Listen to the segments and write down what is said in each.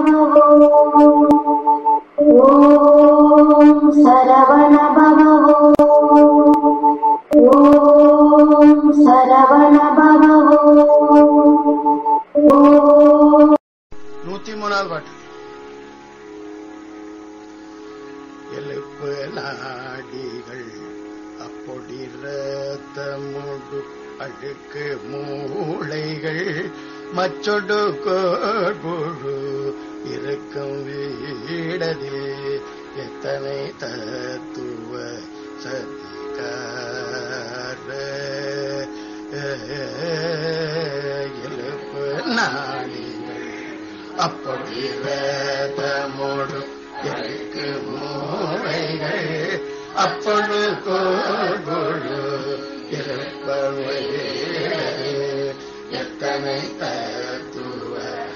ஓம் சரவண பவ ஓம் சரவண பவ ஓம் நூத்தி மூணாவது பாட்டு எழுப்பு நாடிகள் அப்பொடி ரத்தமுடு அழுக்கு மூளைகள் மச்சொடு கோழ்புழு இருக்கும் வீடதில் எத்தனை தத்துவ சதிகார எழுப்பு நாடிகள் அப்படி வேதமோடு எனக்கு மூளைகள் அப்பொழு கோழு இருப்பவை எத்தனை தத்துவ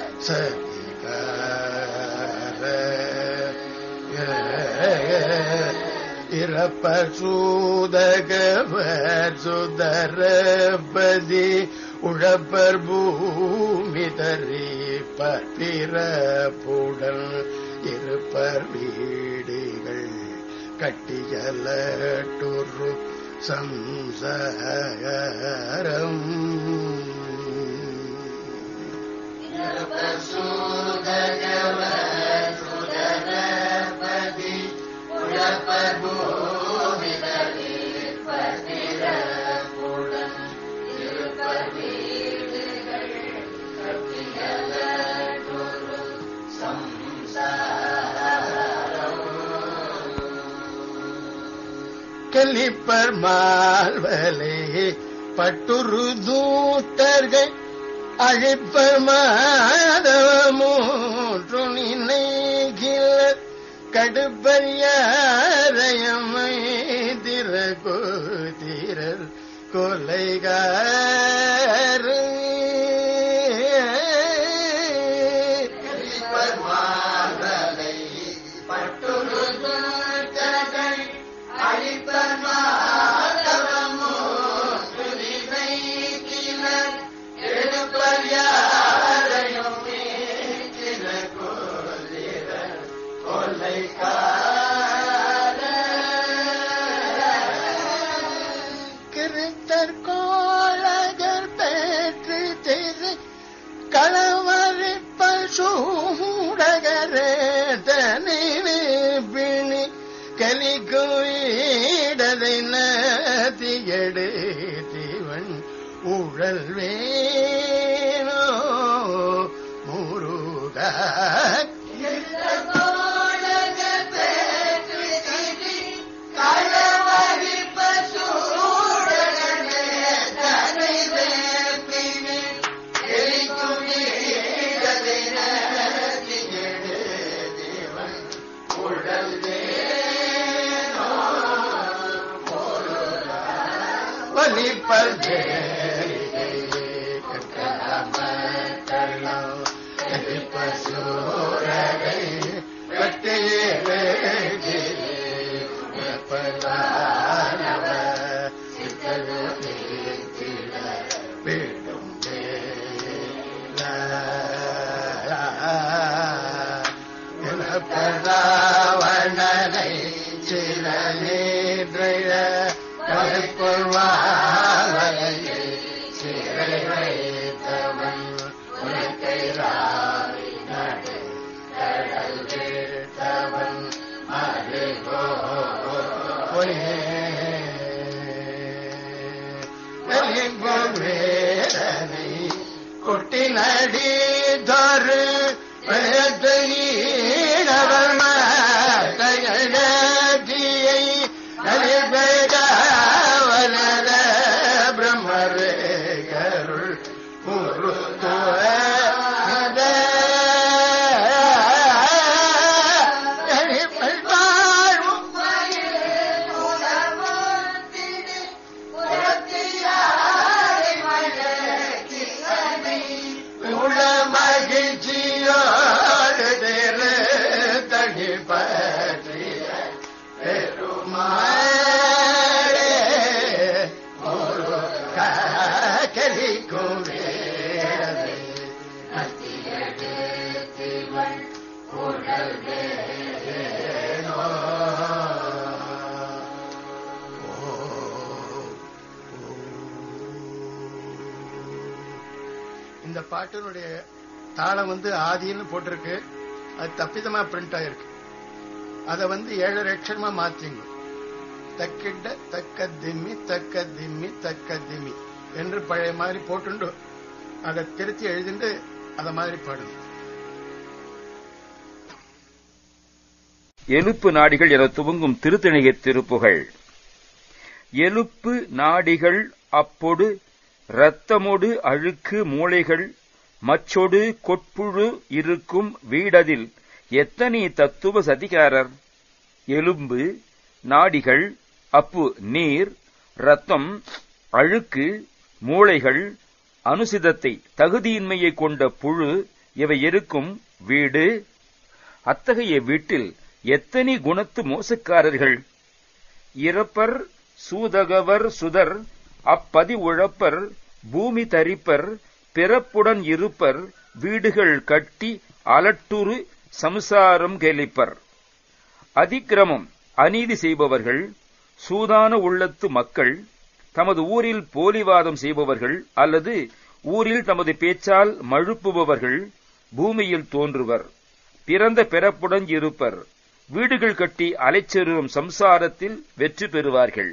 சதிகார இறப்பர் சூதகவர் சுதரபதி உழப்பர் பூமி தரிப்பர் பிறப்புடன் இருப்பர் வீடுகள் கட்டியலட்டுரு சம்சாரம் கலிப்பர் மால்வலே பட்டுரு தூத்தர்கள் அழிப்பர் மாதவமூன்று நினைகிலர் கடுப்பரியாரையம்மை திரகோதிரர் கொலைகார கிருத்தர் கோலகர் பெற்று திரு களவரி பசூடகரே தனிவே பிணி கலிக்குயிடதை நதியடு தீவன் உழல் வேணோ முருகா வலிப்பல் பசூரகை கட்டியே பலானவ சித்தரு வேண்டும் எனப்படாவணனை சில நீற்றைய கொள்வாவையை சிறை வைத்தவன் உனக்கை ராவி நடு கடல் வீழ்த்தவன் அறிவோ வேதனை கொட்டி நடி தரு ஈழவர் மகையை நலிபெடாவலர பிரம்மரே கருள் முருத்துவ வாழும் உள மகிழ்ச்சியோடு திரு உழல்வேனோ இந்த பாட்டினுடைய தாளம் வந்து ஆதின்னு போட்டிருக்கு அது தப்பிதமா பிரிண்ட் ஆயிருக்கு அதை வந்து ஏழரை அக்ஷரமா மாத்திங்க தக்கிட்ட தக்க திம்மி தக்க திம்மி தக்க திம்மி என்று பழைய மாதிரி போட்டுண்டு அதை திருத்தி எழுதிண்டு அத மாதிரி பாடுங்க எழுப்பு நாடிகள் என துவங்கும் திருத்தணிகை திருப்புகள் எழுப்பு நாடிகள் அப்பொடு இரத்தமொடு அழுக்கு மூளைகள் மச்சொடு கொட்புழு இருக்கும் வீடதில் எத்தனை தத்துவ சதிகாரர் எலும்பு நாடிகள் அப்பு நீர் ரத்தம் அழுக்கு மூளைகள் அனுசிதத்தை தகுதியின்மையை கொண்ட புழு இவை இருக்கும் வீடு அத்தகைய வீட்டில் எத்தனை குணத்து மோசக்காரர்கள் இறப்பர் சூதகவர் சுதர் அப்பதி உழப்பர் பூமி தரிப்பர் பிறப்புடன் இருப்பர் வீடுகள் கட்டி அலட்டுரு சம்சாரம் கெளிப்பர் அதிக்கிரமம் அநீதி செய்பவர்கள் சூதான உள்ளத்து மக்கள் தமது ஊரில் போலிவாதம் செய்பவர்கள் அல்லது ஊரில் தமது பேச்சால் மழுப்புபவர்கள் பூமியில் தோன்றுவர் பிறந்த பிறப்புடன் இருப்பர் வீடுகள் கட்டி அலைச்செறும் சம்சாரத்தில் வெற்றி பெறுவார்கள்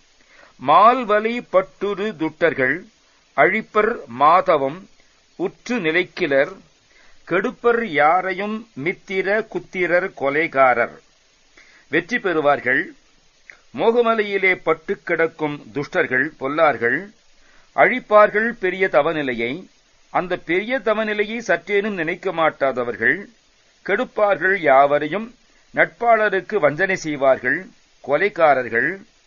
மால்வலி பட்டுரு துட்டர்கள் அழிப்பர் மாதவம் உற்று நிலைக்கிலர் கெடுப்பர் யாரையும் மித்திர குத்திரர் கொலைகாரர் வெற்றி பெறுவார்கள் மோகமலையிலே பட்டு கிடக்கும் துஷ்டர்கள் பொல்லார்கள் அழிப்பார்கள் பெரிய தவநிலையை அந்த பெரிய தவநிலையை சற்றேனும் நினைக்க மாட்டாதவர்கள் கெடுப்பார்கள் யாவரையும் நட்பாளருக்கு வஞ்சனை செய்வார்கள் கொலைக்காரர்கள்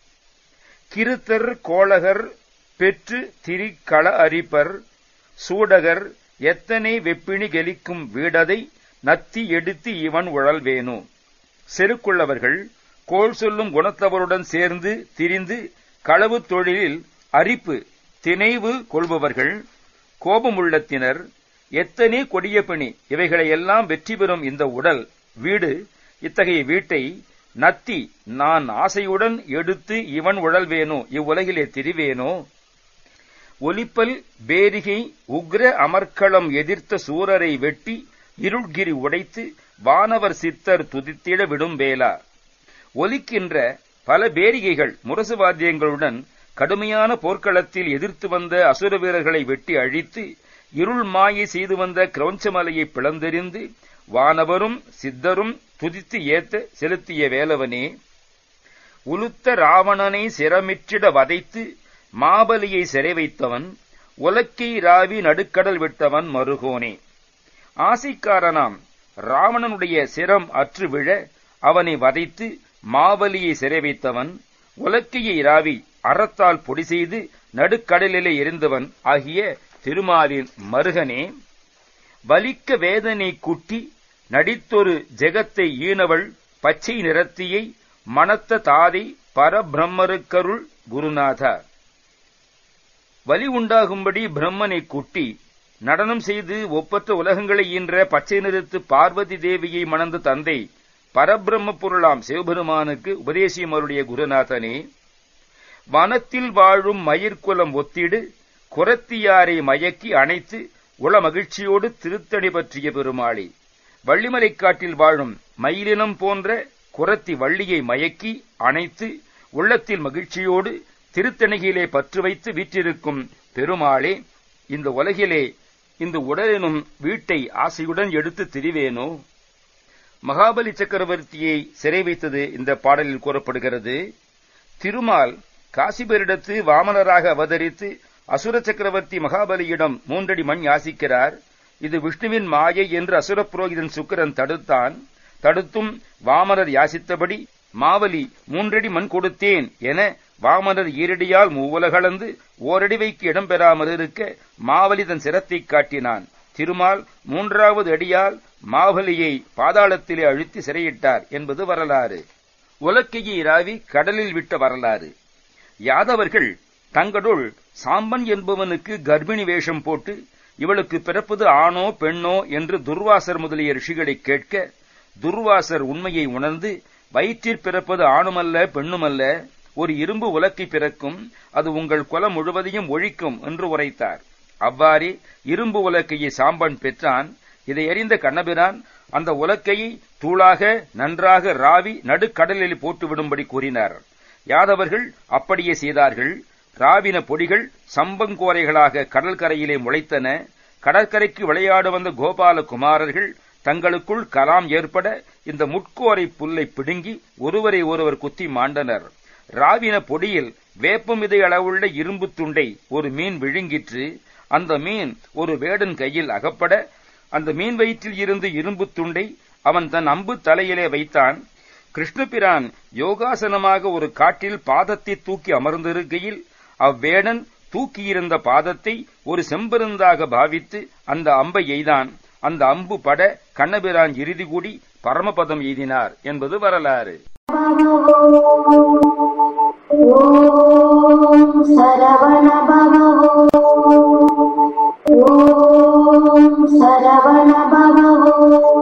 கிருத்தர் கோளகர் பெற்று திரிக்கள அரிப்பர் சூடகர் எத்தனை வெப்பிணி கெலிக்கும் வீடதை நத்தி எடுத்து இவன் உழல்வேனு செருக்குள்ளவர்கள் கோள் சொல்லும் குணத்தவருடன் சேர்ந்து திரிந்து களவு தொழிலில் அரிப்பு திணைவு கொள்பவர்கள் கோபமுள்ளத்தினர் எத்தனை கொடிய பிணி இவைகளையெல்லாம் வெற்றி பெறும் இந்த உடல் வீடு இத்தகைய வீட்டை நத்தி நான் ஆசையுடன் எடுத்து இவன் உழல்வேனோ இவ்வுலகிலே திரிவேனோ ஒலிப்பல் பேரிகை உக்ர அமர்க்களம் எதிர்த்த சூரரை வெட்டி இருள்கிரி உடைத்து வானவர் சித்தர் துதித்திட விடும் வேளா ஒலிக்கின்ற பல பேரிகைகள் முரசு வாத்தியங்களுடன் கடுமையான போர்க்களத்தில் எதிர்த்து வந்த அசுர வீரர்களை வெட்டி அழித்து இருள் மாயை செய்து வந்த கிரௌஞ்சமலையை பிளந்தெறிந்து வானவரும் சித்தரும் துதித்து ஏத்த செலுத்திய வேலவனே உலுத்த ராவணனை சிரமிற்றிட வதைத்து மாபலியை சிறை வைத்தவன் உலக்கை ராவி நடுக்கடல் விட்டவன் மருகோனே ஆசைக்காரனாம் ராவணனுடைய சிரம் அற்று விழ அவனை வதைத்து மாவலியை சிறை வைத்தவன் உலக்கையை ராவி அறத்தால் பொடி செய்து நடுக்கடலிலே எரிந்தவன் ஆகிய திருமாலின் மருகனே வலிக்க வேதனை குட்டி நடித்தொரு ஜெகத்தை ஈனவள் பச்சை நிறத்தியை மனத்த தாதை பரபிரம்மருக்கருள் குருநாதா வலி உண்டாகும்படி பிரம்மனை கூட்டி நடனம் செய்து ஒப்பற்ற உலகங்களை ஈன்ற பச்சை நிறுத்து பார்வதி தேவியை மணந்த தந்தை பரபிரம்ம பொருளாம் சிவபெருமானுக்கு உபதேசியம் அவருடைய குருநாதனே வனத்தில் வாழும் மயிர்குலம் ஒத்திடு குரத்தியாரை மயக்கி அணைத்து உள மகிழ்ச்சியோடு திருத்தணி பற்றிய பெருமாளே வள்ளிமலைக்காட்டில் வாழும் மயிலினம் போன்ற குரத்தி வள்ளியை மயக்கி அணைத்து உள்ளத்தில் மகிழ்ச்சியோடு திருத்தணிகையிலே பற்று வைத்து வீற்றிருக்கும் பெருமாளே இந்த உலகிலே இந்த உடலெனும் வீட்டை ஆசையுடன் எடுத்து திரிவேனோ மகாபலி சக்கரவர்த்தியை சிறை வைத்தது இந்த பாடலில் கூறப்படுகிறது திருமால் காசிபரிடத்து வாமனராக அவதரித்து அசுர சக்கரவர்த்தி மகாபலியிடம் மூன்றடி மண் யாசிக்கிறார் இது விஷ்ணுவின் மாயை என்று அசுர புரோகிதன் சுக்கிரன் தடுத்தான் தடுத்தும் வாமனர் யாசித்தபடி மாவலி மூன்றடி மண் கொடுத்தேன் என வாமனர் ஈரடியால் மூவுலகளந்து ஓரடி வைக்கு இடம் பெறாமல் இருக்க மாவலி தன் சிரத்தை காட்டினான் திருமால் மூன்றாவது அடியால் மாவலியை பாதாளத்திலே அழுத்தி சிறையிட்டார் என்பது வரலாறு உலக்கையை ராவி கடலில் விட்ட வரலாறு யாதவர்கள் தங்களுள் சாம்பன் என்பவனுக்கு கர்ப்பிணி வேஷம் போட்டு இவளுக்கு பிறப்பது ஆணோ பெண்ணோ என்று துர்வாசர் முதலிய ரிஷிகளை கேட்க துர்வாசர் உண்மையை உணர்ந்து வயிற்றில் பிறப்பது ஆணுமல்ல பெண்ணுமல்ல ஒரு இரும்பு உலக்கை பிறக்கும் அது உங்கள் குலம் முழுவதையும் ஒழிக்கும் என்று உரைத்தார் அவ்வாறே இரும்பு உலக்கையை சாம்பன் பெற்றான் இதை அறிந்த கண்ணபிரான் அந்த உலக்கையை தூளாக நன்றாக ராவி நடுக்கடலில் போட்டுவிடும்படி கூறினார் யாதவர்கள் அப்படியே செய்தார்கள் ராவின பொடிகள் சம்பங்கோரைகளாக கடற்கரையிலே முளைத்தன கடற்கரைக்கு விளையாட வந்த கோபால குமாரர்கள் தங்களுக்குள் கலாம் ஏற்பட இந்த முட்கோரை புல்லை பிடுங்கி ஒருவரை ஒருவர் குத்தி மாண்டனர் ராவின பொடியில் வேப்பம் இதை அளவுள்ள இரும்பு துண்டை ஒரு மீன் விழுங்கிற்று அந்த மீன் ஒரு வேடன் கையில் அகப்பட அந்த மீன் வயிற்றில் இருந்து இரும்பு துண்டை அவன் தன் அம்பு தலையிலே வைத்தான் கிருஷ்ணபிரான் யோகாசனமாக ஒரு காட்டில் பாதத்தை தூக்கி அமர்ந்திருக்கையில் அவ்வேடன் தூக்கியிருந்த பாதத்தை ஒரு செம்பெருந்தாக பாவித்து அந்த அம்பை எய்தான் அந்த அம்பு பட கண்ணபிரான் இறுதி கூடி பரமபதம் எய்தினார் என்பது வரலாறு ஓம் சரவண பவோ ஓம் சரவண பவோ